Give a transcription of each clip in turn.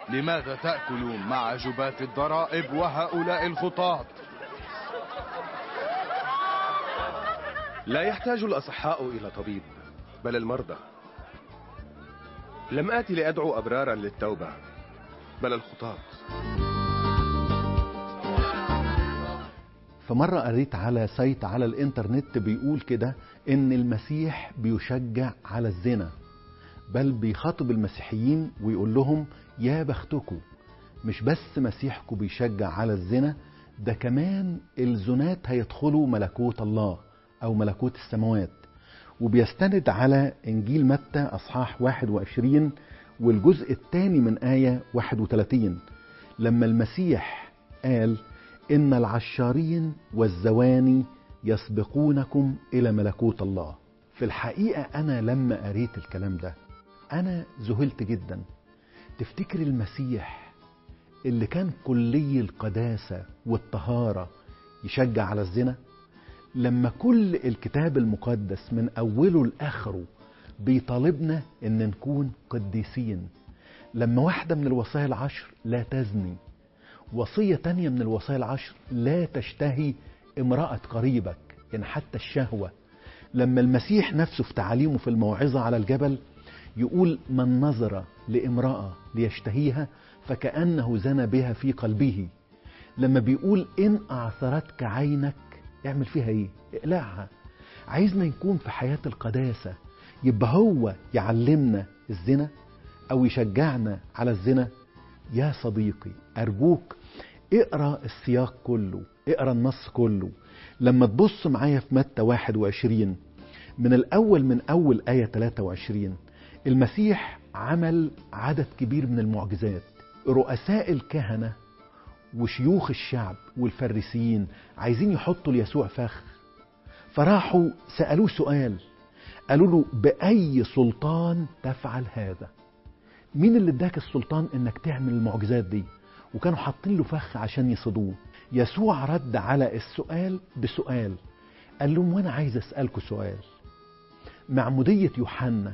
لماذا تأكلون مع جباة الضرائب وهؤلاء الخطاة لا يحتاج الأصحاء إلى طبيب بل المرضى لم آتي لأدعو أبرارا للتوبة بل الخطاة فمرة قريت على سايت على الانترنت بيقول كده ان المسيح بيشجع على الزنا بل بيخاطب المسيحيين ويقول لهم يا بختكم مش بس مسيحكم بيشجع على الزنا ده كمان الزنات هيدخلوا ملكوت الله او ملكوت السماوات وبيستند على انجيل متى اصحاح 21 والجزء الثاني من آية 31 لما المسيح قال إن العشارين والزواني يسبقونكم إلى ملكوت الله في الحقيقة أنا لما قريت الكلام ده أنا ذهلت جدا تفتكر المسيح اللي كان كلي القداسة والطهارة يشجع على الزنا لما كل الكتاب المقدس من أوله لآخره بيطالبنا ان نكون قديسين لما واحدة من الوصايا العشر لا تزني وصية تانية من الوصايا العشر لا تشتهي امرأة قريبك يعني حتى الشهوة لما المسيح نفسه في تعاليمه في الموعظة على الجبل يقول من نظر لامرأة ليشتهيها فكأنه زنى بها في قلبه لما بيقول إن أعثرتك عينك اعمل فيها إيه اقلعها عايزنا نكون في حياة القداسة يبقى هو يعلمنا الزنا او يشجعنا على الزنا يا صديقي ارجوك اقرا السياق كله اقرا النص كله لما تبص معايا في متى 21 من الاول من اول ايه 23 المسيح عمل عدد كبير من المعجزات رؤساء الكهنه وشيوخ الشعب والفريسيين عايزين يحطوا ليسوع فخ فراحوا سالوه سؤال قالوا له بأي سلطان تفعل هذا مين اللي اداك السلطان انك تعمل المعجزات دي وكانوا حاطين له فخ عشان يصيدوه يسوع رد على السؤال بسؤال قال لهم وانا عايز اسالكم سؤال معموديه يوحنا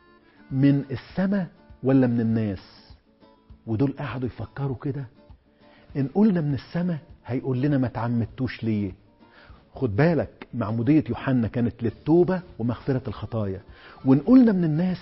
من السماء ولا من الناس ودول قعدوا يفكروا كده ان قلنا من السماء هيقول لنا ما تعمدتوش ليه خد بالك معمودية يوحنا كانت للتوبة ومغفرة الخطايا وإن قلنا من الناس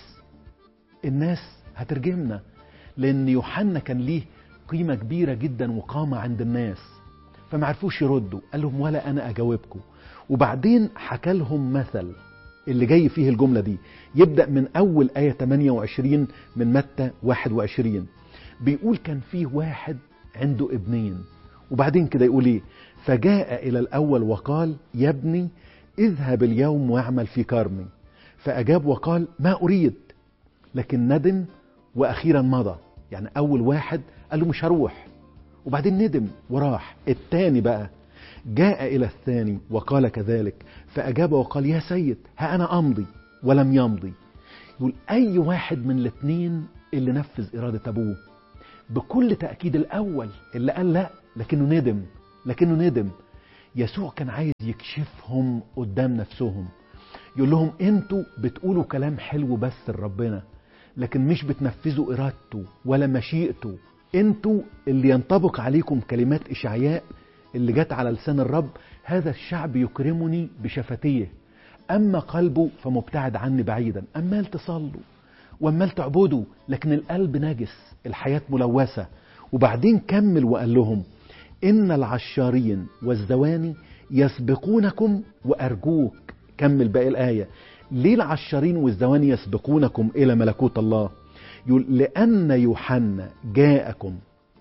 الناس هترجمنا لأن يوحنا كان ليه قيمة كبيرة جدا وقامة عند الناس فما عرفوش يردوا قال لهم ولا أنا أجاوبكم وبعدين حكى لهم مثل اللي جاي فيه الجملة دي يبدأ من أول آية 28 من متى 21 بيقول كان فيه واحد عنده ابنين وبعدين كده يقول ايه فجاء إلى الأول وقال يا ابني اذهب اليوم واعمل في كرمي فأجاب وقال ما أريد لكن ندم وأخيرا مضى يعني أول واحد قال له مش هروح وبعدين ندم وراح التاني بقى جاء إلى الثاني وقال كذلك فأجاب وقال يا سيد ها أنا أمضي ولم يمضي يقول أي واحد من الاثنين اللي نفذ إرادة أبوه بكل تأكيد الأول اللي قال لا لكنه ندم لكنه ندم يسوع كان عايز يكشفهم قدام نفسهم يقول لهم انتوا بتقولوا كلام حلو بس لربنا لكن مش بتنفذوا ارادته ولا مشيئته انتوا اللي ينطبق عليكم كلمات اشعياء اللي جت على لسان الرب هذا الشعب يكرمني بشفتيه اما قلبه فمبتعد عني بعيدا امال تصلوا وامال تعبدوا لكن القلب نجس الحياه ملوثه وبعدين كمل وقال لهم إن العشارين والزواني يسبقونكم وأرجوك كمل باقي الآية ليه العشارين والزواني يسبقونكم إلى ملكوت الله يقول لأن يوحنا جاءكم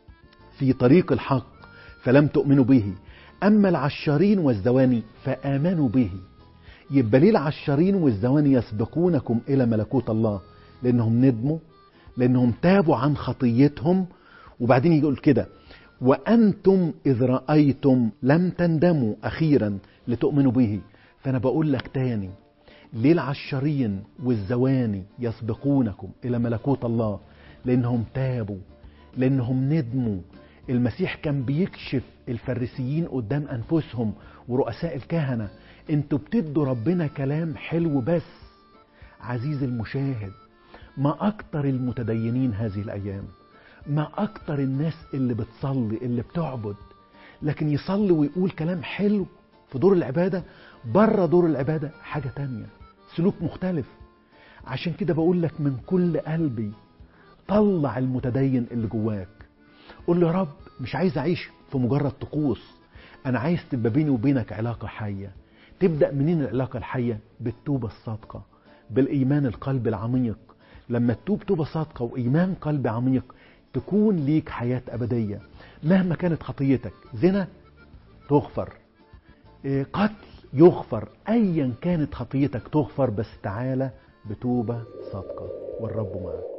في طريق الحق فلم تؤمنوا به أما العشارين والزواني فآمنوا به يبقى ليه العشارين والزواني يسبقونكم إلى ملكوت الله لأنهم ندموا لأنهم تابوا عن خطيتهم وبعدين يقول كده وأنتم إذ رأيتم لم تندموا أخيرا لتؤمنوا به فأنا بقول لك تاني ليه العشرين والزواني يسبقونكم إلى ملكوت الله لأنهم تابوا لأنهم ندموا المسيح كان بيكشف الفريسيين قدام أنفسهم ورؤساء الكهنة انتوا بتدوا ربنا كلام حلو بس عزيز المشاهد ما أكتر المتدينين هذه الأيام ما أكتر الناس اللي بتصلي اللي بتعبد لكن يصلي ويقول كلام حلو في دور العبادة بره دور العبادة حاجة تانية سلوك مختلف عشان كده بقول لك من كل قلبي طلع المتدين اللي جواك قول له يا رب مش عايز أعيش في مجرد طقوس أنا عايز تبقى بيني وبينك علاقة حية تبدأ منين العلاقة الحية بالتوبة الصادقة بالإيمان القلب العميق لما تتوب توبة صادقة وإيمان قلب عميق تكون ليك حياة أبدية مهما كانت خطيتك زنا تغفر إيه، قتل يغفر أيا كانت خطيتك تغفر بس تعالى بتوبة صادقة والرب معك